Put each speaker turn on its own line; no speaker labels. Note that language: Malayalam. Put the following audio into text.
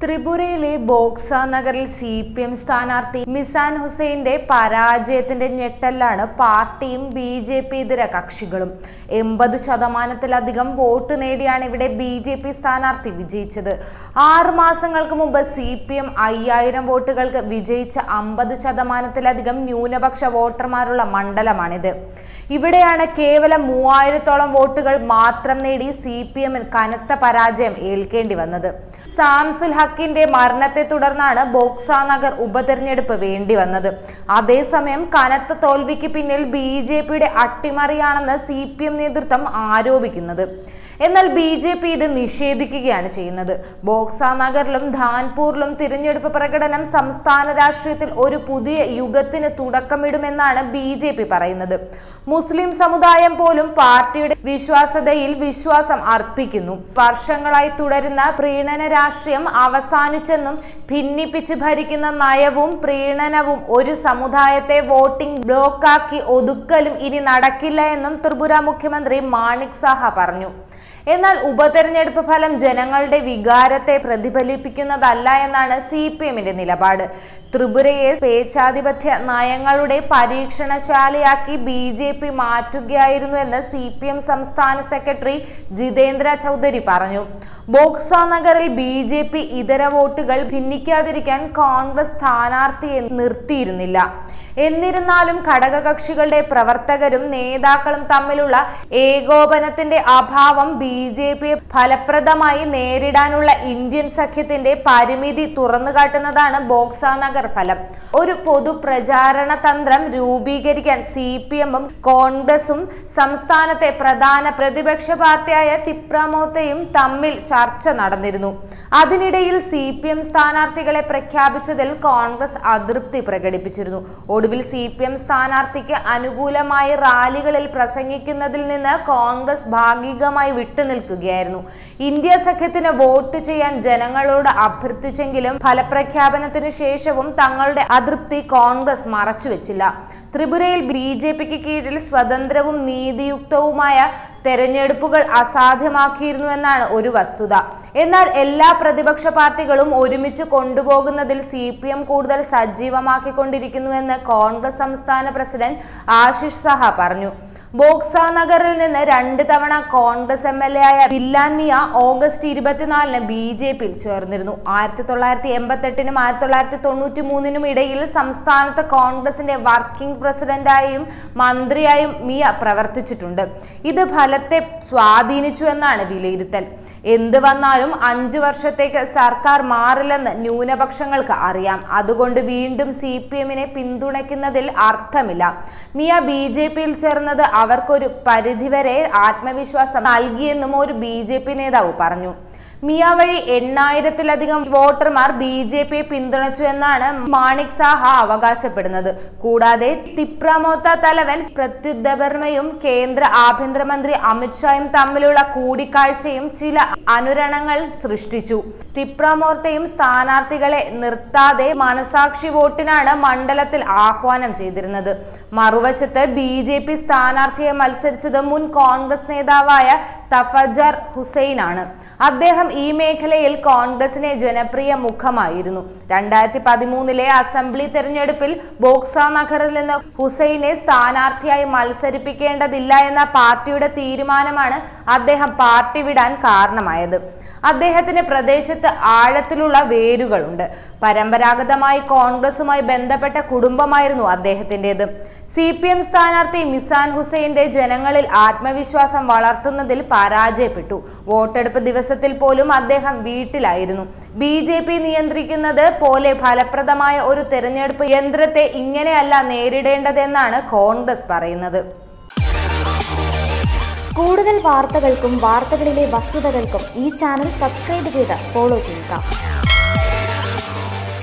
ത്രിപുരയിലെ ബോക്സ നഗറിൽ സി പി എം സ്ഥാനാർത്ഥി മിസാൻ ഹുസൈന്റെ പരാജയത്തിന്റെ ഞെട്ടലാണ് പാർട്ടിയും ബി ജെ പി ഇതര കക്ഷികളും എൺപത് ശതമാനത്തിലധികം വോട്ട് നേടിയാണ് ഇവിടെ ബി ജെ പി സ്ഥാനാർത്ഥി വിജയിച്ചത് ആറ് മാസങ്ങൾക്ക് മുമ്പ് സി പി എം അയ്യായിരം വോട്ടുകൾക്ക് വിജയിച്ച അമ്പത് ശതമാനത്തിലധികം ന്യൂനപക്ഷ വോട്ടർമാരുള്ള മണ്ഡലമാണിത് ഇവിടെയാണ് കേവലം മൂവായിരത്തോളം വോട്ടുകൾ മാത്രം നേടി സി പി എമ്മിന് കനത്ത പരാജയം ഏൽക്കേണ്ടി വന്നത് സാംസുൽ ഹക്കിന്റെ മരണത്തെ തുടർന്നാണ് ബോക്സ നഗർ ഉപതെരഞ്ഞെടുപ്പ് വേണ്ടി വന്നത് അതേസമയം കനത്ത തോൽവിക്ക് പിന്നിൽ ബി ജെ പിയുടെ അട്ടിമറിയാണെന്ന് സി പി എം നേതൃത്വം ആരോപിക്കുന്നത് എന്നാൽ ബി ജെ പി ഇത് നിഷേധിക്കുകയാണ് ചെയ്യുന്നത് ബോക്സ നഗറിലും ധാൻപൂരിലും തിരഞ്ഞെടുപ്പ് പ്രകടനം സംസ്ഥാന രാഷ്ട്രീയത്തിൽ ഒരു പുതിയ യുഗത്തിന് തുടക്കമിടുമെന്നാണ് ബി ജെ പി പറയുന്നത് മുസ്ലിം സമുദായം പോലും പാർട്ടിയുടെ വിശ്വാസതയിൽ വിശ്വാസം അർപ്പിക്കുന്നു വർഷങ്ങളായി തുടരുന്ന പ്രീണന രാഷ്ട്രീയം അവസാനിച്ചെന്നും ഭിന്നിപ്പിച്ച് ഭരിക്കുന്ന നയവും പ്രീണനവും ഒരു സമുദായത്തെ വോട്ടിംഗ് ബ്ലോക്കാക്കി ഒതുക്കലും ഇനി നടക്കില്ല എന്നും ത്രിപുര മുഖ്യമന്ത്രി മാണിക് സാഹ പറഞ്ഞു എന്നാൽ ഉപതെരഞ്ഞെടുപ്പ് ഫലം ജനങ്ങളുടെ വികാരത്തെ പ്രതിഫലിപ്പിക്കുന്നതല്ല എന്നാണ് സി പി എമ്മിന്റെ നിലപാട് ത്രിപുരയെ സ്വേച്ഛാധിപത്യ നയങ്ങളുടെ പരീക്ഷണശാലയാക്കി ബി ജെ പി മാറ്റുകയായിരുന്നു എന്ന് സി പി എം സംസ്ഥാന സെക്രട്ടറി ജിതേന്ദ്ര ചൗധരി പറഞ്ഞു ബോക്സ നഗറിൽ ബി ജെ പി ഇതര വോട്ടുകൾ ഭിന്നിക്കാതിരിക്കാൻ കോൺഗ്രസ് സ്ഥാനാർത്ഥിയെ നിർത്തിയിരുന്നില്ല എന്നിരുന്നാലും ഘടകകക്ഷികളുടെ പ്രവർത്തകരും നേതാക്കളും തമ്മിലുള്ള ഏകോപനത്തിന്റെ അഭാവം ബി ജെ പിയെ ഫലപ്രദമായി നേരിടാനുള്ള ഇന്ത്യൻ സഖ്യത്തിന്റെ പരിമിതി തുറന്നുകാട്ടുന്നതാണ് ബോക്സ നഗർ ഫലം ഒരു പൊതു പ്രചാരണ തന്ത്രം രൂപീകരിക്കാൻ സി പി എമ്മും കോൺഗ്രസും സംസ്ഥാനത്തെ പ്രധാന പ്രതിപക്ഷ പാർട്ടിയായ തിപ്രമോത്തയും തമ്മിൽ ചർച്ച നടന്നിരുന്നു അതിനിടയിൽ സി പി എം സ്ഥാനാർത്ഥികളെ പ്രഖ്യാപിച്ചതിൽ കോൺഗ്രസ് അതൃപ്തി പ്രകടിപ്പിച്ചിരുന്നു ഒടുവിൽ സി പി എം സ്ഥാനാർത്ഥിക്ക് അനുകൂലമായി റാലികളിൽ പ്രസംഗിക്കുന്നതിൽ നിന്ന് കോൺഗ്രസ് ഭാഗികമായി വിട്ടുനിൽക്കുകയായിരുന്നു ഇന്ത്യ സഖ്യത്തിന് വോട്ട് ചെയ്യാൻ ജനങ്ങളോട് അഭ്യർത്ഥിച്ചെങ്കിലും ഫലപ്രഖ്യാപനത്തിന് ശേഷവും തങ്ങളുടെ അതൃപ്തി കോൺഗ്രസ് മറച്ചുവെച്ചില്ല ത്രിപുരയിൽ ബി ജെ പിക്ക് കീഴിൽ സ്വതന്ത്രവും നീതിയുക്തവുമായ തെരഞ്ഞെടുപ്പുകൾ അസാധ്യമാക്കിയിരുന്നു എന്നാണ് ഒരു വസ്തുത എന്നാൽ എല്ലാ പ്രതിപക്ഷ പാർട്ടികളും ഒരുമിച്ച് കൊണ്ടുപോകുന്നതിൽ സി പി എം കൂടുതൽ സജീവമാക്കിക്കൊണ്ടിരിക്കുന്നുവെന്ന് കോൺഗ്രസ് സംസ്ഥാന പ്രസിഡന്റ് ആശിഷ് സഹ പറഞ്ഞു ബോക്സ നഗറിൽ നിന്ന് രണ്ട് തവണ കോൺഗ്രസ് എം എൽ എ ആയ ബില്ലാൻമിയ ഓഗസ്റ്റ് ഇരുപത്തിനാലിന് ബി ജെ പിയിൽ ചേർന്നിരുന്നു ആയിരത്തി തൊള്ളായിരത്തി എൺപത്തി എട്ടിനും ആയിരത്തി തൊള്ളായിരത്തി തൊണ്ണൂറ്റി മൂന്നിനും ഇടയിൽ സംസ്ഥാനത്ത് കോൺഗ്രസിന്റെ വർക്കിംഗ് പ്രസിഡന്റായും മന്ത്രിയായും മിയ പ്രവർത്തിച്ചിട്ടുണ്ട് ഇത് ഫലത്തെ സ്വാധീനിച്ചു എന്നാണ് വിലയിരുത്തൽ എന്ത് വന്നാലും അഞ്ചു വർഷത്തേക്ക് സർക്കാർ മാറില്ലെന്ന് ന്യൂനപക്ഷങ്ങൾക്ക് അറിയാം അതുകൊണ്ട് വീണ്ടും സി പി എമ്മിനെ പിന്തുണയ്ക്കുന്നതിൽ അർത്ഥമില്ല മിയ ബി ജെ പിയിൽ ചേർന്നത് അവർക്കൊരു പരിധിവരെ ആത്മവിശ്വാസം നൽകിയെന്നും ഒരു ബി ജെ പി നേതാവ് പറഞ്ഞു മിയ വഴി എണ്ണായിരത്തിലധികം വോട്ടർമാർ ബി ജെ പിയെ പിന്തുണച്ചു എന്നാണ് മാണിക് സാഹ അവകാശപ്പെടുന്നത് കൂടാതെ തിപ്രമോത്ത തലവൻ പ്രത്യുദ്ധബർമയും കേന്ദ്ര ആഭ്യന്തരമന്ത്രി അമിത്ഷായും തമ്മിലുള്ള കൂടിക്കാഴ്ചയും ചില അനുരണങ്ങൾ സൃഷ്ടിച്ചു തിപ്രമോർത്തയും സ്ഥാനാർത്ഥികളെ നിർത്താതെ മനസാക്ഷി വോട്ടിനാണ് മണ്ഡലത്തിൽ ആഹ്വാനം ചെയ്തിരുന്നത് മറുവശത്ത് ബി ജെ പി സ്ഥാനാർത്ഥിയെ മത്സരിച്ചത് മുൻ കോൺഗ്രസ് നേതാവായ തഫജർ ഹുസൈനാണ് അദ്ദേഹം ഈ മേഖലയിൽ കോൺഗ്രസിനെ ജനപ്രിയ മുഖമായിരുന്നു രണ്ടായിരത്തി പതിമൂന്നിലെ അസംബ്ലി തെരഞ്ഞെടുപ്പിൽ ബോക്സ നഗറിൽ നിന്ന് ഹുസൈനെ സ്ഥാനാർത്ഥിയായി മത്സരിപ്പിക്കേണ്ടതില്ല എന്ന പാർട്ടിയുടെ തീരുമാനമാണ് അദ്ദേഹം പാർട്ടി വിടാൻ കാരണമായത് അദ്ദേഹത്തിന് പ്രദേശത്ത് ആഴത്തിലുള്ള വേരുകളുണ്ട് പരമ്പരാഗതമായി കോൺഗ്രസുമായി ബന്ധപ്പെട്ട കുടുംബമായിരുന്നു അദ്ദേഹത്തിൻ്റെത് സി പി എം സ്ഥാനാർത്ഥി മിസാൻ ഹുസൈന്റെ ജനങ്ങളിൽ ആത്മവിശ്വാസം വളർത്തുന്നതിൽ പരാജയപ്പെട്ടു വോട്ടെടുപ്പ് ദിവസത്തിൽ പോലും അദ്ദേഹം വീട്ടിലായിരുന്നു ബി ജെ പി നിയന്ത്രിക്കുന്നത് പോലെ ഫലപ്രദമായ ഒരു തെരഞ്ഞെടുപ്പ് യന്ത്രത്തെ ഇങ്ങനെയല്ല നേരിടേണ്ടതെന്നാണ് കോൺഗ്രസ് പറയുന്നത്
കൂടുതൽ വാർത്തകൾക്കും വാർത്തകളിലെ വസ്തുതകൾക്കും ഈ ചാനൽ സബ്സ്ക്രൈബ് ചെയ്ത് ഫോളോ ചെയ്യുക